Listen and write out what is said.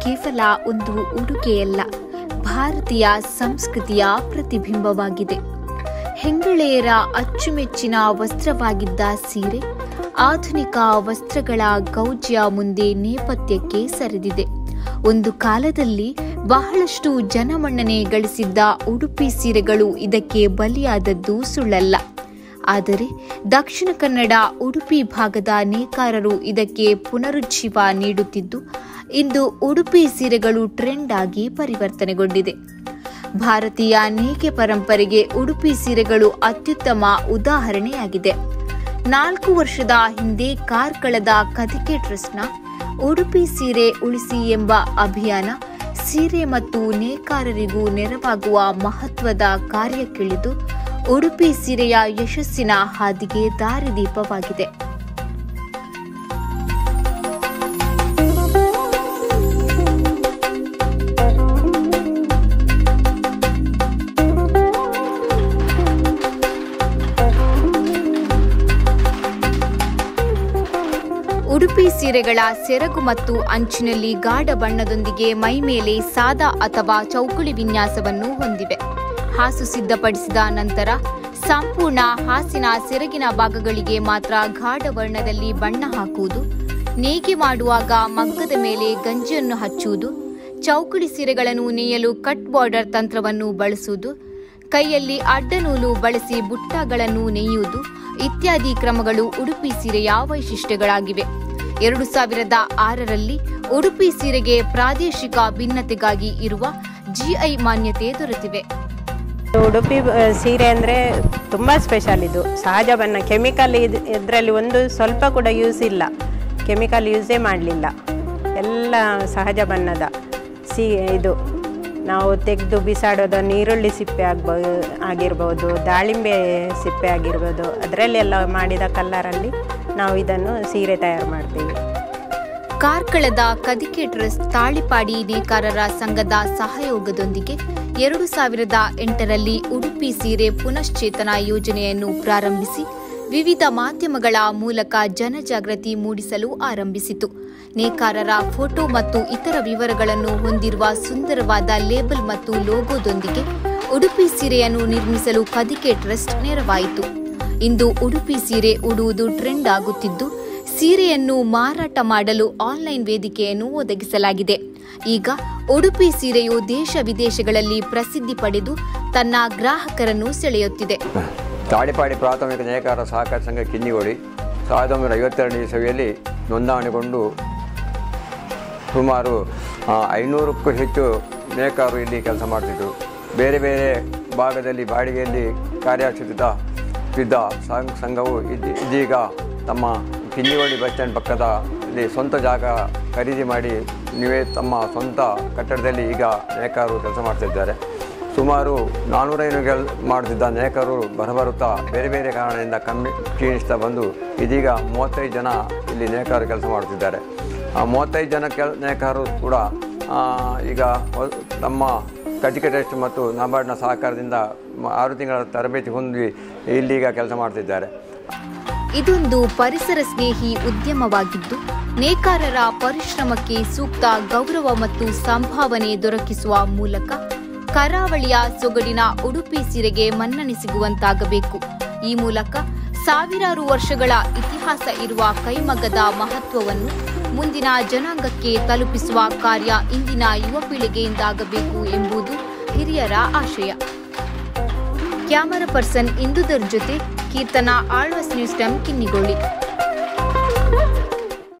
ಕೇವಲ ಒಂದು ಉಡುಗೆಯಲ್ಲ ಭಾರತೀಯ ಸಂಸ್ಕೃತಿಯ ಪ್ರತಿಬಿಂಬವಾಗಿದೆ ಹೆಂಗಳೆಯರ ಅಚ್ಚುಮೆಚ್ಚಿನ ವಸ್ತ್ರವಾಗಿದ್ದ ಸೀರೆ ಆಧುನಿಕ ವಸ್ತ್ರಗಳ ಗೌಜ್ಯ ಮುಂದೆ ನೇಪಥ್ಯಕ್ಕೆ ಸರಿದಿದೆ ಒಂದು ಕಾಲದಲ್ಲಿ ಬಹಳಷ್ಟು ಜನಮನ್ನಣೆ ಗಳಿಸಿದ್ದ ಉಡುಪಿ ಸೀರೆಗಳು ಇದಕ್ಕೆ ಬಲಿಯಾದದ್ದು ಸುಳ್ಳಲ್ಲ ಆದರೆ ದಕ್ಷಿಣ ಕನ್ನಡ ಉಡುಪಿ ಭಾಗದ ನೇಕಾರರು ಇದಕ್ಕೆ ಪುನರುಜ್ಜೀವ ನೀಡುತ್ತಿದ್ದು ಇಂದು ಉಡುಪಿ ಸೀರೆಗಳು ಟ್ರೆಂಡ್ ಆಗಿ ಪರಿವರ್ತನೆಗೊಂಡಿದೆ ಭಾರತೀಯ ನೇಕೆ ಪರಂಪರೆಗೆ ಉಡುಪಿ ಸೀರೆಗಳು ಅತ್ಯುತ್ತಮ ಉದಾಹರಣೆಯಾಗಿದೆ ನಾಲ್ಕು ವರ್ಷದ ಹಿಂದೆ ಕಾರ್ಕಳದ ಕದಿಕೆ ಟ್ರಸ್ಟ್ನ ಉಡುಪಿ ಸೀರೆ ಉಳಿಸಿ ಎಂಬ ಅಭಿಯಾನ ಸೀರೆ ಮತ್ತು ನೇಕಾರರಿಗೂ ನೆರವಾಗುವ ಮಹತ್ವದ ಕಾರ್ಯಕ್ಕಿಳಿದು ಉಡುಪಿ ಸೀರೆಯ ಯಶಸ್ಸಿನ ಹಾದಿಗೆ ದಾರಿದೀಪವಾಗಿದೆ ಉಡುಪಿ ಸೀರೆಗಳ ಸೆರಗು ಮತ್ತು ಅಂಚಿನಲ್ಲಿ ಗಾಢ ಬಣ್ಣದೊಂದಿಗೆ ಮೈಮೇಲೆ ಸಾದಾ ಅಥವಾ ಚೌಕುಳಿ ವಿನ್ಯಾಸವನ್ನು ಹೊಂದಿವೆ ಹಾಸು ಸಿದ್ಧಪಡಿಸಿದ ನಂತರ ಸಂಪೂರ್ಣ ಹಾಸಿನ ಸೆರಗಿನ ಭಾಗಗಳಿಗೆ ಮಾತ್ರ ಗಾಢ ವರ್ಣದಲ್ಲಿ ಬಣ್ಣ ಹಾಕುವುದು ನೇಯ್ಗೆ ಮಾಡುವಾಗ ಮಗ್ಗದ ಮೇಲೆ ಗಂಜಿಯನ್ನು ಹಚ್ಚುವುದು ಚೌಕುಳಿ ಸೀರೆಗಳನ್ನು ನೇಯಲು ಕಟ್ ಬಾರ್ಡರ್ ತಂತ್ರವನ್ನು ಬಳಸುವುದು ಕೈಯಲ್ಲಿ ಅಡ್ಡನೂಲು ಬಳಸಿ ಬುಟ್ಟಗಳನ್ನು ನೇಯುವುದು ಇತ್ಯಾದಿ ಕ್ರಮಗಳು ಉಡುಪಿ ಸೀರೆಯ ವೈಶಿಷ್ಟ್ಯಗಳಾಗಿವೆ ಎರಡು ಸಾವಿರದ ಆರರಲ್ಲಿ ಉಡುಪಿ ಸೀರೆಗೆ ಪ್ರಾದೇಶಿಕ ಭಿನ್ನತೆಗಾಗಿ ಇರುವ ಜಿಐ ಮಾನ್ಯತೆ ದೊರೆತಿವೆ ಉಡುಪಿ ಬ- ಸೀರೆ ಅಂದರೆ ತುಂಬ ಸ್ಪೆಷಲ್ ಇದು ಸಹಜ ಬಣ್ಣ ಕೆಮಿಕಲ್ ಇದು ಇದರಲ್ಲಿ ಒಂದು ಸ್ವಲ್ಪ ಕೂಡ ಯೂಸ್ ಇಲ್ಲ ಕೆಮಿಕಲ್ ಯೂಸೇ ಮಾಡಲಿಲ್ಲ ಎಲ್ಲ ಸಹಜ ಬಣ್ಣದ ಸಿ ಇದು ನಾವು ತೆಗೆದು ಬಿಸಾಡೋದು ನೀರುಳ್ಳಿ ಸಿಪ್ಪೆ ಆಗ್ಬೋದು ಆಗಿರ್ಬೋದು ದಾಳಿಂಬೆ ಸಿಪ್ಪೆ ಆಗಿರ್ಬೋದು ಅದರಲ್ಲೆಲ್ಲ ಮಾಡಿದ ಕಲ್ಲರಲ್ಲಿ ನಾವು ಇದನ್ನು ಸೀರೆ ತಯಾರು ಮಾಡ್ತೀವಿ ಕಾರ್ಕಳದ ಕದಿಕೆ ಟ್ರಸ್ಟ್ ತಾಳಿಪಾಡಿ ನೇಕಾರರ ಸಂಘದ ಸಹಯೋಗದೊಂದಿಗೆ ಎರಡು ಸಾವಿರದ ಎಂಟರಲ್ಲಿ ಉಡುಪಿ ಸೀರೆ ಪುನಶ್ಚೇತನ ಯೋಜನೆಯನ್ನು ಪ್ರಾರಂಭಿಸಿ ವಿವಿಧ ಮಾಧ್ಯಮಗಳ ಮೂಲಕ ಜನಜಾಗೃತಿ ಮೂಡಿಸಲು ಆರಂಭಿಸಿತು ನೇಕಾರರ ಫೋಟೋ ಮತ್ತು ಇತರ ವಿವರಗಳನ್ನು ಹೊಂದಿರುವ ಸುಂದರವಾದ ಲೇಬಲ್ ಮತ್ತು ಲೋಗೋದೊಂದಿಗೆ ಉಡುಪಿ ಸೀರೆಯನ್ನು ನಿರ್ಮಿಸಲು ಕದಿಕೆ ಟ್ರಸ್ಟ್ ನೆರವಾಯಿತು ಇಂದು ಉಡುಪಿ ಸೀರೆ ಉಡುವುದು ಟ್ರೆಂಡ್ ಆಗುತ್ತಿದ್ದು ಸೀರೆಯನ್ನು ಮಾರಾಟ ಮಾಡಲು ಆನ್ಲೈನ್ ವೇದಿಕೆಯನ್ನು ಒದಗಿಸಲಾಗಿದೆ ಈಗ ಉಡುಪಿ ಸೀರೆಯು ದೇಶ ವಿದೇಶಗಳಲ್ಲಿ ಪ್ರಸಿದ್ಧಿ ಪಡೆದು ತನ್ನ ಗ್ರಾಹಕರನ್ನು ಸೆಳೆಯುತ್ತಿದೆ ತಾಳಿಪಾಡಿ ಪ್ರಾಥಮಿಕ ನೇಕಾರ ಸಹಕಾರ ಸಂಘ ಕಿನ್ನಿಗೋಳಿ ಸಾವಿರದ ಒಂಬೈನೂರ ಐವತ್ತೆರಡನೇ ಇಸವಿಯಲ್ಲಿ ನೋಂದಣಿಗೊಂಡು ಸುಮಾರು ಆ, ಐನೂರಕ್ಕೂ ಹೆಚ್ಚು ನೇಕಾರರು ಇಲ್ಲಿ ಕೆಲಸ ಮಾಡ್ತಿದ್ರು ಬೇರೆ ಬೇರೆ ಭಾಗದಲ್ಲಿ ಬಾಡಿಗೆಯಲ್ಲಿ ಕಾರ್ಯಾಚರಿಸುತ್ತಾ ಇದ್ದ ಸಂಘ- ಸಂಘವು ಇದ್- ಇದೀಗ ತಮ್ಮ ಕಿನ್ನಿಗೋಳಿ ಬಸ್ ಸ್ಟ್ಯಾಂಡ್ ಪಕ್ಕದ ಇಲ್ಲಿ ಸ್ವಂತ ಜಾಗ ಖರೀದಿ ಮಾಡಿ ನೀವೇ ತಮ್ಮ ಸ್ವಂತ ಕಟ್ಟಡದಲ್ಲಿ ಈಗ ನೇಕಾರರು ಕೆಲಸ ಮಾಡ್ತಿದ್ದಾರೆ ಸುಮಾರು ನಾನ್ನೂರೈನು ಕೆಲ್ ಮಾಡ್ತಿದ್ದ ನೇಕಾರರು ಬರಬರುತ್ತಾ ಬೇರೆ ಬೇರೆ ಕಾರಣದಿಂದ ಕಮ್ಮಿ ಕ್ಷೀಣಿಸ್ತಾ ಬಂದು ಇದೀಗ ಮೂವತ್ತೈದು ಜನ ಇಲ್ಲಿ ನೇಕಾರರು ಕೆಲಸ ಮಾಡ್ತಿದ್ದಾರೆ ಆ ಮೂವತ್ತೈದು ಜನ ಕೆಲ್ ನೇಕಾರರು ಕೂಡ ಆ, ಈಗ ಹೊ- ತಮ್ಮ ಕಟಿಕೆ ಟೆಸ್ಟ್ ಮತ್ತು ನಬಾರ್ಡ್ನ ಸಹಕಾರದಿಂದ ಮ- ಆರು ತಿಂಗಳ ತರಬೇತಿ ಹೊಂದಿ ಇಲ್ಲೀಗ ಕೆಲಸ ಮಾಡ್ತಿದ್ದಾರೆ ಇದೊಂದು ಪರಿಸರ ಸ್ನೇಹಿ ಉದ್ಯಮವಾಗಿದ್ದು ನೇಕಾರರ ಪರಿಶ್ರಮಕ್ಕೆ ಸೂಕ್ತ ಗೌರವ ಮತ್ತು ಸಂಭಾವನೆ ದೊರಕಿಸುವ ಮೂಲಕ ಕರಾವಳಿಯ ಸೊಗಡಿನ ಉಡುಪಿ ಸೀರೆಗೆ ಮನ್ನಣೆ ಸಿಗುವಂತಾಗಬೇಕು ಈ ಮೂಲಕ ಸಾವಿರಾರು ವರ್ಷಗಳ ಇತಿಹಾಸ ಇರುವ ಕೈಮಗ್ಗದ ಮಹತ್ವವನ್ನು ಮುಂದಿನ ಜನಾಂಗಕ್ಕೆ ತಲುಪಿಸುವ ಕಾರ್ಯ ಇಂದಿನ ಯುವ ಪೀಳಿಗೆಯಿಂದಾಗಬೇಕು ಎಂಬುದು ಹಿರಿಯರ ಆಶಯ ಕ್ಯಾಮರಾ ಪರ್ಸನ್ ಇಂದುದರ್ ಜೊತೆ ಕೀರ್ತನ ಆಳ್ವಸ್ ನ್ಯೂಸ್ ಟೈಮ್ ಕಿನ್ನಿಗೋಳಿ